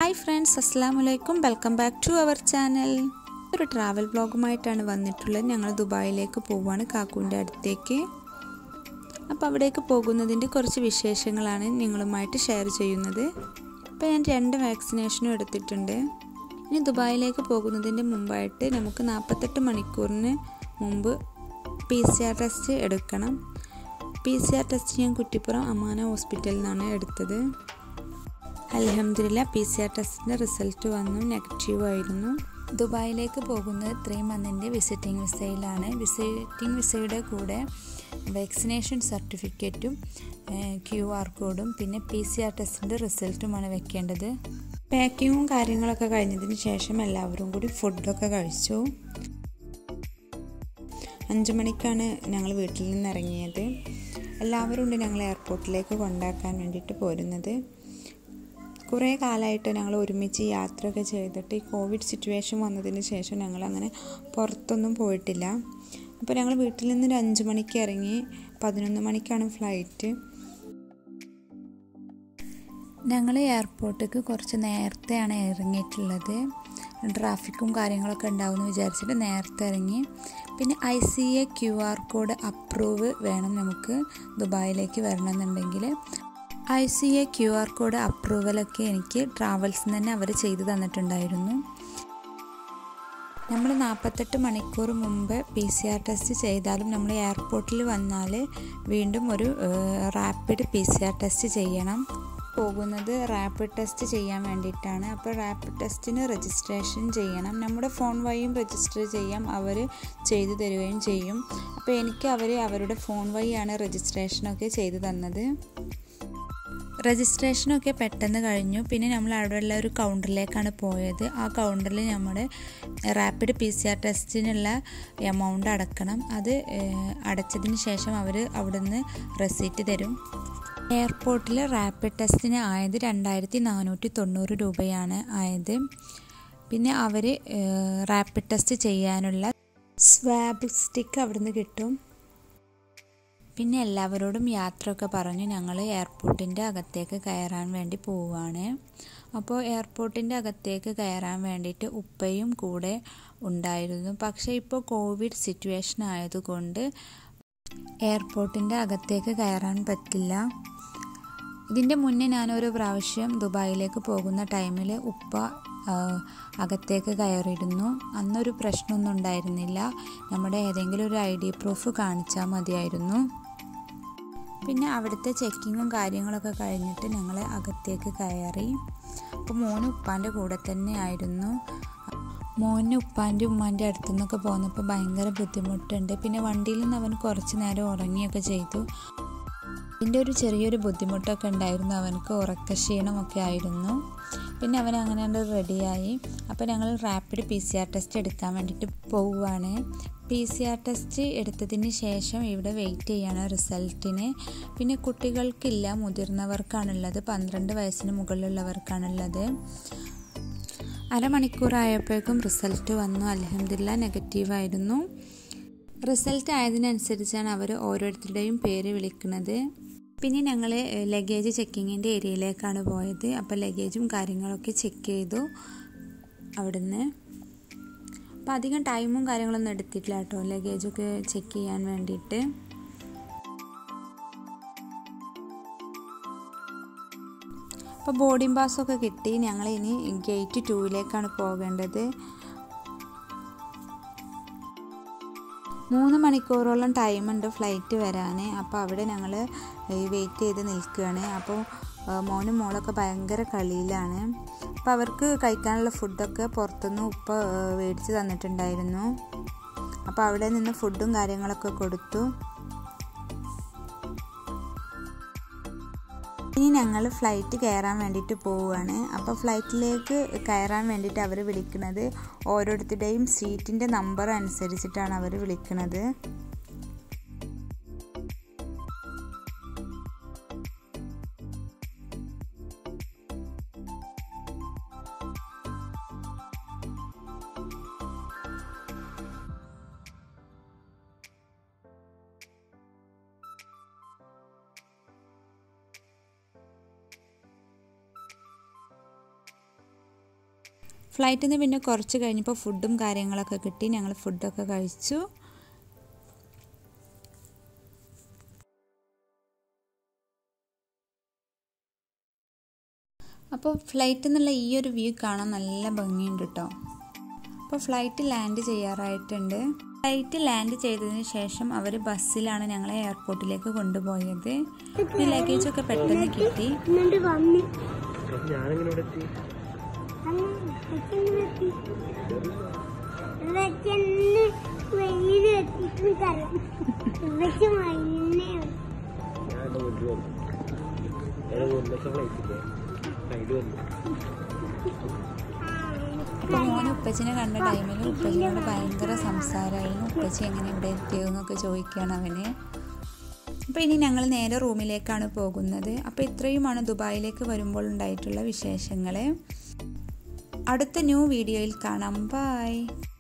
hi friends അസ്സാം വലൈക്കും welcome back to our channel ഒരു ട്രാവൽ വ്ളോഗുമായിട്ടാണ് വന്നിട്ടുള്ളത് ഞങ്ങൾ ദുബായിലേക്ക് പോവുകയാണ് കാക്കൂൻ്റെ അടുത്തേക്ക് അപ്പോൾ അവിടേക്ക് പോകുന്നതിൻ്റെ കുറച്ച് വിശേഷങ്ങളാണ് നിങ്ങളുമായിട്ട് ഷെയർ ചെയ്യുന്നത് അപ്പോൾ ഞാൻ രണ്ട് വാക്സിനേഷനും എടുത്തിട്ടുണ്ട് ഇനി ദുബായിലേക്ക് പോകുന്നതിൻ്റെ മുമ്പായിട്ട് നമുക്ക് നാൽപ്പത്തെട്ട് മണിക്കൂറിന് മുമ്പ് പി സി ആർ ടെസ്റ്റ് എടുക്കണം പി സി ആർ ടെസ്റ്റ് ഞാൻ കുറ്റിപ്പുറം അമാന ഹോസ്പിറ്റലിൽ നിന്നാണ് എടുത്തത് അലഹമില്ല പി സി ആർ ടെസ്റ്റിൻ്റെ റിസൾട്ട് വന്നു നെഗറ്റീവ് ആയിരുന്നു ദുബായിലേക്ക് പോകുന്നത് ത്രീ മന്തിൻ്റെ വിസിറ്റിംഗ് വിസയിലാണ് വിസിറ്റിംഗ് വിസയുടെ കൂടെ വാക്സിനേഷൻ സർട്ടിഫിക്കറ്റും ക്യു ആർ കോഡും പിന്നെ പി സി ആർ ടെസ്റ്റിൻ്റെ റിസൾട്ടുമാണ് വെക്കേണ്ടത് പാക്കിങ്ങും കാര്യങ്ങളൊക്കെ കഴിഞ്ഞതിന് ശേഷം എല്ലാവരും കൂടി ഫുഡൊക്കെ കഴിച്ചു അഞ്ച് മണിക്കാണ് ഞങ്ങൾ വീട്ടിൽ നിന്ന് ഇറങ്ങിയത് എല്ലാവരും ഉണ്ട് ഞങ്ങൾ എയർപോർട്ടിലേക്ക് കൊണ്ടാക്കാൻ വേണ്ടിയിട്ട് പോരുന്നത് കുറേ കാലമായിട്ട് ഞങ്ങൾ ഒരുമിച്ച് യാത്രയൊക്കെ ചെയ്തിട്ട് ഈ കോവിഡ് സിറ്റുവേഷൻ വന്നതിന് ശേഷം ഞങ്ങൾ അങ്ങനെ പുറത്തൊന്നും പോയിട്ടില്ല അപ്പോൾ ഞങ്ങൾ വീട്ടിൽ നിന്ന് ഒരു അഞ്ച് മണിക്ക് ഇറങ്ങി പതിനൊന്ന് മണിക്കാണ് ഫ്ലൈറ്റ് ഞങ്ങൾ എയർപോർട്ടിലേക്ക് കുറച്ച് നേരത്തെയാണ് ഇറങ്ങിയിട്ടുള്ളത് ട്രാഫിക്കും കാര്യങ്ങളൊക്കെ ഉണ്ടാവുമെന്ന് വിചാരിച്ചിട്ട് നേരത്തെ ഇറങ്ങി പിന്നെ I C A Q R code approve വേണം നമുക്ക് ദുബായിലേക്ക് വരണമെന്നുണ്ടെങ്കിൽ I C A Q R code അപ്രൂവലൊക്കെ എനിക്ക് ട്രാവൽസിൽ തന്നെ അവർ ചെയ്തു തന്നിട്ടുണ്ടായിരുന്നു നമ്മൾ നാൽപ്പത്തെട്ട് മണിക്കൂർ മുമ്പ് പി സി ആർ ടെസ്റ്റ് ചെയ്താലും നമ്മൾ എയർപോർട്ടിൽ വന്നാൽ വീണ്ടും ഒരു rapid P C R test ചെയ്യണം പോകുന്നത് റാപ്പിഡ് ടെസ്റ്റ് ചെയ്യാൻ വേണ്ടിയിട്ടാണ് അപ്പോൾ റാപ്പിഡ് ടെസ്റ്റിന് രജിസ്ട്രേഷൻ ചെയ്യണം നമ്മുടെ ഫോൺ വഴിയും രജിസ്റ്റർ ചെയ്യാം അവർ ചെയ്തു തരികയും ചെയ്യും അപ്പോൾ എനിക്ക് അവർ അവരുടെ ഫോൺ വഴിയാണ് രജിസ്ട്രേഷനൊക്കെ ചെയ്തു തന്നത് രജിസ്ട്രേഷനൊക്കെ പെട്ടെന്ന് കഴിഞ്ഞു പിന്നെ നമ്മൾ അവിടെയുള്ള ഒരു കൗണ്ടറിലേക്കാണ് പോയത് ആ കൗണ്ടറിൽ നമ്മുടെ റാപ്പിഡ് പി സി ആർ ടെസ്റ്റിനുള്ള എമൗണ്ട് അടക്കണം അത് അടച്ചതിന് ശേഷം അവർ അവിടുന്ന് റെസീറ്റ് തരും എയർപോർട്ടിൽ റാപ്പിഡ് ടെസ്റ്റിന് ആയത് രണ്ടായിരത്തി നാനൂറ്റി തൊണ്ണൂറ് രൂപയാണ് ആയത് പിന്നെ അവർ റാപ്പിഡ് ടെസ്റ്റ് ചെയ്യാനുള്ള സ്വാബ് സ്റ്റിക്ക് അവിടുന്ന് കിട്ടും പിന്നെ എല്ലാവരോടും യാത്രയൊക്കെ പറഞ്ഞു ഞങ്ങൾ എയർപോർട്ടിൻ്റെ അകത്തേക്ക് കയറാൻ വേണ്ടി പോവുകയാണ് അപ്പോൾ എയർപോർട്ടിൻ്റെ അകത്തേക്ക് കയറാൻ വേണ്ടിയിട്ട് ഉപ്പയും കൂടെ ഉണ്ടായിരുന്നു പക്ഷേ ഇപ്പോൾ കോവിഡ് സിറ്റുവേഷൻ ആയതുകൊണ്ട് എയർപോർട്ടിൻ്റെ അകത്തേക്ക് കയറാൻ പറ്റില്ല ഇതിൻ്റെ മുന്നേ ഞാനൊരു പ്രാവശ്യം ദുബായിലേക്ക് പോകുന്ന ടൈമിൽ ഉപ്പ അകത്തേക്ക് കയറിയിരുന്നു അന്നൊരു പ്രശ്നമൊന്നും ഉണ്ടായിരുന്നില്ല നമ്മുടെ ഏതെങ്കിലും ഒരു ഐ ഡി പ്രൂഫ് കാണിച്ചാൽ മതിയായിരുന്നു പിന്നെ അവിടുത്തെ ചെക്കിങ്ങും കാര്യങ്ങളൊക്കെ കഴിഞ്ഞിട്ട് ഞങ്ങൾ അകത്തേക്ക് കയറി അപ്പോൾ മോന് ഉപ്പാൻ്റെ കൂടെ തന്നെ ആയിരുന്നു മോന് ഉപ്പാൻ്റെ ഉമ്മാൻ്റെ അടുത്തു നിന്നൊക്കെ പോന്നപ്പോൾ ഭയങ്കര ബുദ്ധിമുട്ടുണ്ട് പിന്നെ വണ്ടിയിൽ നിന്ന് അവൻ കുറച്ച് നേരം ഉറങ്ങിയൊക്കെ ചെയ്തു ഇതിൻ്റെ ഒരു ചെറിയൊരു ബുദ്ധിമുട്ടൊക്കെ ഉണ്ടായിരുന്നു അവനക്ക് ഉറക്കക്ഷീണമൊക്കെ ആയിരുന്നു പിന്നെ അവൻ അങ്ങനെ റെഡിയായി അപ്പോൾ ഞങ്ങൾ rapid P C R test എടുക്കാൻ വേണ്ടിയിട്ട് പോവുകയാണ് പി സി ആർ ടെസ്റ്റ് എടുത്തതിന് ശേഷം ഇവിടെ വെയിറ്റ് ചെയ്യാണ് റിസൾട്ടിന് പിന്നെ കുട്ടികൾക്കില്ല മുതിർന്നവർക്കാണുള്ളത് പന്ത്രണ്ട് വയസ്സിന് മുകളിലുള്ളവർക്കാണുള്ളത് അരമണിക്കൂറായപ്പോഴേക്കും റിസൾട്ട് വന്നു അലഹമില്ല നെഗറ്റീവായിരുന്നു റിസൾട്ട് ആയതിനനുസരിച്ചാണ് അവർ ഓരോരുത്തരുടെയും പേര് വിളിക്കുന്നത് പിന്നെ ഞങ്ങൾ ലഗേജ് ചെക്കിങ്ങിൻ്റെ ഏരിയയിലേക്കാണ് പോയത് അപ്പോൾ ലഗേജും കാര്യങ്ങളൊക്കെ ചെക്ക് ചെയ്തു അവിടുന്ന് അപ്പോൾ അധികം ടൈമും കാര്യങ്ങളൊന്നും എടുത്തിട്ടില്ല കേട്ടോ ലഗേജൊക്കെ ചെക്ക് ചെയ്യാൻ വേണ്ടിയിട്ട് അപ്പോൾ ബോർഡിംഗ് പാസ്സൊക്കെ കിട്ടി ഞങ്ങൾ ഇനി ഗേറ്റ് ടൂവിലേക്കാണ് പോകേണ്ടത് മൂന്ന് മണിക്കൂറോളം ടൈമുണ്ട് ഫ്ലൈറ്റ് വരാൻ അപ്പോൾ അവിടെ ഞങ്ങൾ വെയിറ്റ് ചെയ്ത് നിൽക്കുകയാണ് അപ്പോൾ മോനും മോളൊക്കെ ഭയങ്കര കളിയിലാണ് അപ്പോൾ അവർക്ക് കഴിക്കാനുള്ള ഫുഡൊക്കെ പുറത്തുനിന്ന് ഉപ്പ മേടിച്ച് തന്നിട്ടുണ്ടായിരുന്നു അപ്പോൾ അവിടെ നിന്ന് ഫുഡും കാര്യങ്ങളൊക്കെ കൊടുത്തു ഇനി ഞങ്ങൾ ഫ്ലൈറ്റ് കയറാൻ വേണ്ടിയിട്ട് പോവുകയാണ് അപ്പോൾ ഫ്ലൈറ്റിലേക്ക് കയറാൻ വേണ്ടിയിട്ട് അവർ വിളിക്കുന്നത് ഓരോരുത്തരുടെയും സീറ്റിൻ്റെ നമ്പർ അനുസരിച്ചിട്ടാണ് അവർ വിളിക്കുന്നത് ഫ്ലൈറ്റിൽ നിന്ന് പിന്നെ കുറച്ച് കഴിഞ്ഞപ്പോൾ ഫുഡും കാര്യങ്ങളൊക്കെ കിട്ടി ഞങ്ങൾ ഫുഡൊക്കെ കഴിച്ചു അപ്പോൾ ഫ്ലൈറ്റിൽ നിന്നുള്ള ഈ ഒരു വ്യൂ കാണാൻ നല്ല ഭംഗിയുണ്ട് കേട്ടോ അപ്പോൾ ഫ്ലൈറ്റ് ലാൻഡ് ചെയ്യാറായിട്ടുണ്ട് ഫ്ലൈറ്റ് ലാൻഡ് ചെയ്തതിന് ശേഷം അവർ ബസ്സിലാണ് ഞങ്ങളെ എയർപോർട്ടിലേക്ക് കൊണ്ടുപോയത് ഈ ലഗേജൊക്കെ പെട്ടെന്ന് കിട്ടി എന്നിട്ട് വന്ന് ഞാനെങ്ങനെ ഇവിടെ എത്തി വെച്ചെന്ന് വെയിൽ എത്തിയിട്ട് കരം വെച്ച് മൈനേ ഞാൻ എൻ്റെ വീട്ടിൽ വന്നു ഞാൻ ഒരു ലക്ഷം ഫ്ലൈറ്റില്ലേ ഫ്ലൈറ്റ് വന്നു അപ്പോൾ മോൻ ഉപ്പച്ചിനെ കണ്ട ടൈമിൽ ഉപ്പച്ചിനോട് ഭയങ്കര സംസാരമായിരുന്നു ഉപ്പച്ചി എങ്ങനെ ഇവിടെ എത്തിയതെന്നൊക്കെ ചോദിക്കുകയാണ് അവന് അപ്പോൾ ഇനി ഞങ്ങൾ നേരെ റൂമിലേക്കാണ് പോകുന്നത് അപ്പോൾ ഇത്രയുമാണ് ദുബായിലേക്ക് വരുമ്പോൾ ഉണ്ടായിട്ടുള്ള വിശേഷങ്ങൾ അടുത്ത ന്യൂ വീഡിയോയിൽ കാണാം ബൈ